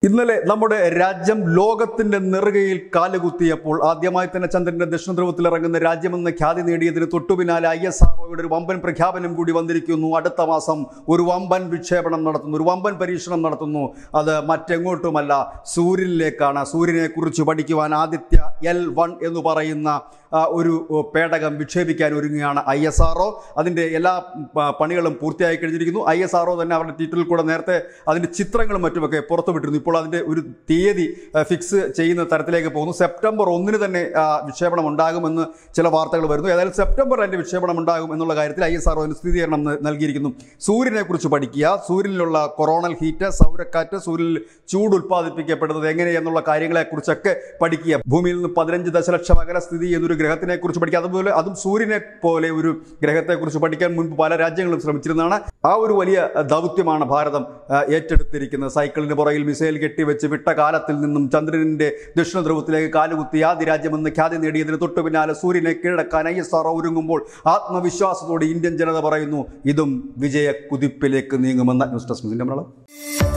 ഇന്നലെ നമ്മുടെ രാജ്യം ലോകത്തിന്റെ നെറുകയിൽ കാലുകുത്തിയപ്പോൾ ആദ്യമായി തന്നെ ചന്ദ്രന്റെ ദക്ഷിണ ധ്രുവത്തിൽ ഇറങ്ങുന്ന രാജ്യമെന്ന ഖ്യാതി നേടിയതിന് തൊട്ടു പിന്നാലെ ഐ എസ് ആർഒയുടെ ഒരു വമ്പൻ പ്രഖ്യാപനം കൂടി വന്നിരിക്കുന്നു അടുത്ത മാസം ഒരു വമ്പൻ വിക്ഷേപണം നടത്തുന്നു ഒരു വമ്പൻ പരീക്ഷണം നടത്തുന്നു അത് മറ്റെങ്ങോട്ടുമല്ല സൂര്യനിലേക്കാണ് സൂര്യനെ കുറിച്ച് പഠിക്കുവാൻ ആദിത്യ എൽ വൺ എന്ന് പറയുന്ന ആ, ഒരു ഓ, പേടകം വിക്ഷേപിക്കാൻ ഒരുങ്ങുകയാണ് ഐ എസ് ആർ അതിൻ്റെ എല്ലാ പ- പണികളും പൂർത്തിയായി കഴിഞ്ഞിരിക്കുന്നു ഐ എസ് ആർ തന്നെ അവരുടെ ട്വിറ്ററിൽ കൂടെ നേരത്തെ അതിൻ്റെ ചിത്രങ്ങളും മറ്റുമൊക്കെ പുറത്തുവിട്ടിരുന്നു ഇപ്പോൾ അതിൻ്റെ ഒരു തീയതി ആ, ഫിക്സ് ചെയ്യുന്ന തരത്തിലേക്ക് പോകുന്നു സെപ്റ്റംബർ ഒന്നിന് തന്നെ ആ, വിക്ഷേപണം ഉണ്ടാകുമെന്ന് ചില വാർത്തകൾ വരുന്നു ഏതായാലും സെപ്റ്റംബർ അതിൻ്റെ വിക്ഷേപണം ഉണ്ടാകും എന്നുള്ള കാര്യത്തിൽ ഐ എസ് ആർ സ്ഥിരീകരണം ന- നൽകിയിരിക്കുന്നു സൂര്യനെ കുറിച്ച് പഠിക്കുക സൂര്യനിലുള്ള കൊറോണൽ ഹീറ്റ് സൗരക്കാറ്റ് സൂര്യനിൽ ചൂട് ഉൽപ്പാദിപ്പിക്കപ്പെടുന്നത് എങ്ങനെയെന്നുള്ള കാര്യങ്ങളെക്കുറിച്ചൊക്കെ പഠിക്കുക ഭൂമിയിൽ നിന്ന് പതിനഞ്ച് ദശലക്ഷം അകല സ്ഥിതി ചെയ്യുന്ന ഒരു ഗ്രഹത്തിനെ കുറിച്ച് പഠിക്കുക അതുപോലെ അതും സൂര്യനെ പോലെ ഒരു ഗ്രഹത്തെക്കുറിച്ച് പഠിക്കാൻ മുൻപ് പല രാജ്യങ്ങളും ശ്രമിച്ചിരുന്നതാണ് ആ ഒരു വലിയ ദൗത്യമാണ് ഭാരതം ആ, ഏറ്റെടുത്തിരിക്കുന്നത് സൈക്കിളിന് പുറകിൽ മിസൈൽ കെട്ടിവെച്ച് വിട്ട കാലത്തിൽ നിന്നും ചന്ദ്രനിന്റെ ദക്ഷിണ ധ്രുവത്തിലേക്ക് കാലുകുത്തി ആദ്യ രാജ്യമെന്ന് ഖ്യാതി നേടിയതിന് തൊട്ടു പിന്നാലെ സൂര്യനെ കീഴടക്കാൻ ഐ എസ് ആർ ഒരുങ്ങുമ്പോൾ ആത്മവിശ്വാസത്തോടെ ഇന്ത്യൻ ജനത പറയുന്നു ഇതും വിജയ കുതിപ്പിലേക്ക് നീങ്ങുമെന്ന ന്യൂസ് ഡെസ്ക് മലയാളം